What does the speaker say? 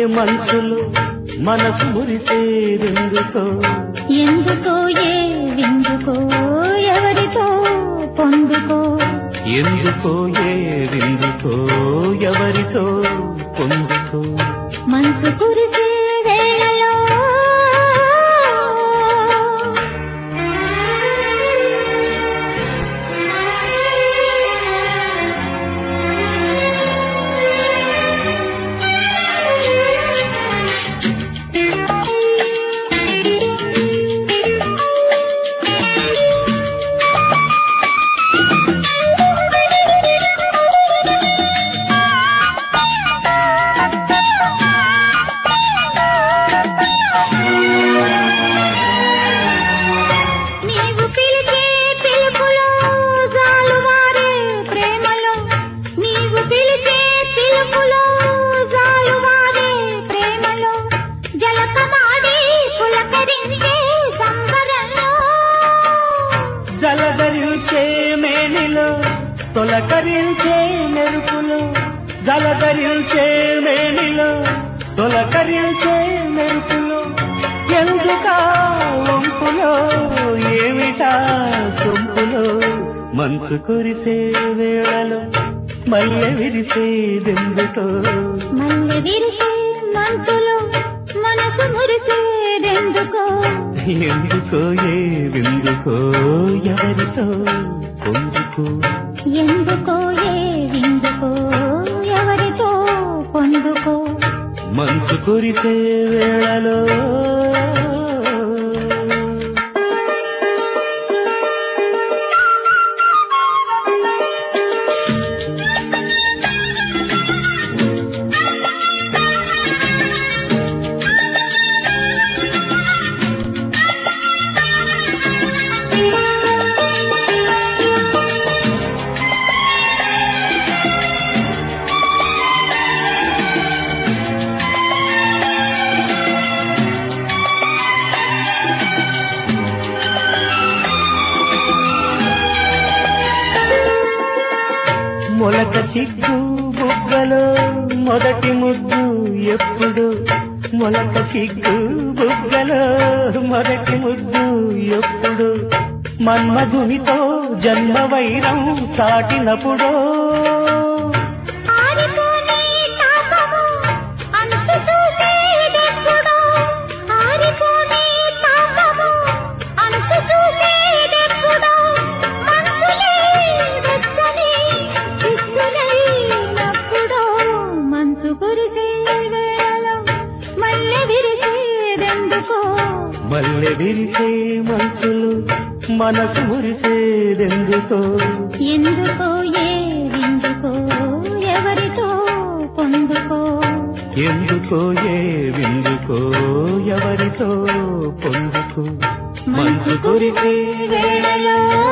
మనసులు మనసు మురిసేదెందుకో ఎందుకో ఏ విందుకో ఎవరితో పొందుకో ఎందుకో ఏదెందుకో ఎవరితో పొందుకో మనసు కురిసే వేళలో నీవు పిలిచే పిలుపులో జాలువారే ప్రేమలో నీవు పిలిచే పిలుపులో జాలువారే ప్రేమలో జలకమాడి పులకరించే సంబరంలో జలధరించే మేనిలో తొలకరించే మెరుపులో జలధరించే మేనిలో తొలకరించే మెరుపులో ఎందుకా వంపులో ఏమిటా సొంపులో మంచు కురిసే వేళలో మల్లె విరిసేదెందుకో మల్లె విరిసే మంచులో మనసు మురిసేదెందుకో ఎందుకో ఏదెందుకో ఎవరితో పొందుకో ఎందుకో ఏ విందుకో ఎవరితో పొందుకో మంచు కురిసే వేళలో మొలక చిక్కు బుగ్గలో మొదటి ముద్దు ఎప్పుడు మొలక చిక్కు బుగ్గలో మొదటి ముద్దు ఎప్పుడు మన్మధునితో జన్మ వైరం చాటినప్పుడు ఆరిపోని తాపము అంతు చూసేదెప్పుడో ఆరిపోని తాపము అంతు చూసేదెప్పుడో మనసులే వెచ్చని చిక్కులైనప్పుడో మంచు కురిసే వేళలో మల్లె విరిసేదెందుకో మల్లె విరిసే మనసులు మనసు మురిసేదెందుకో ఎందుకో ఏ విందుకో ఎవరితో పొందుకో ఎందుకో ఏ విందుకో ఎవరితో పొందుకో మంచు కురిసే వేళలో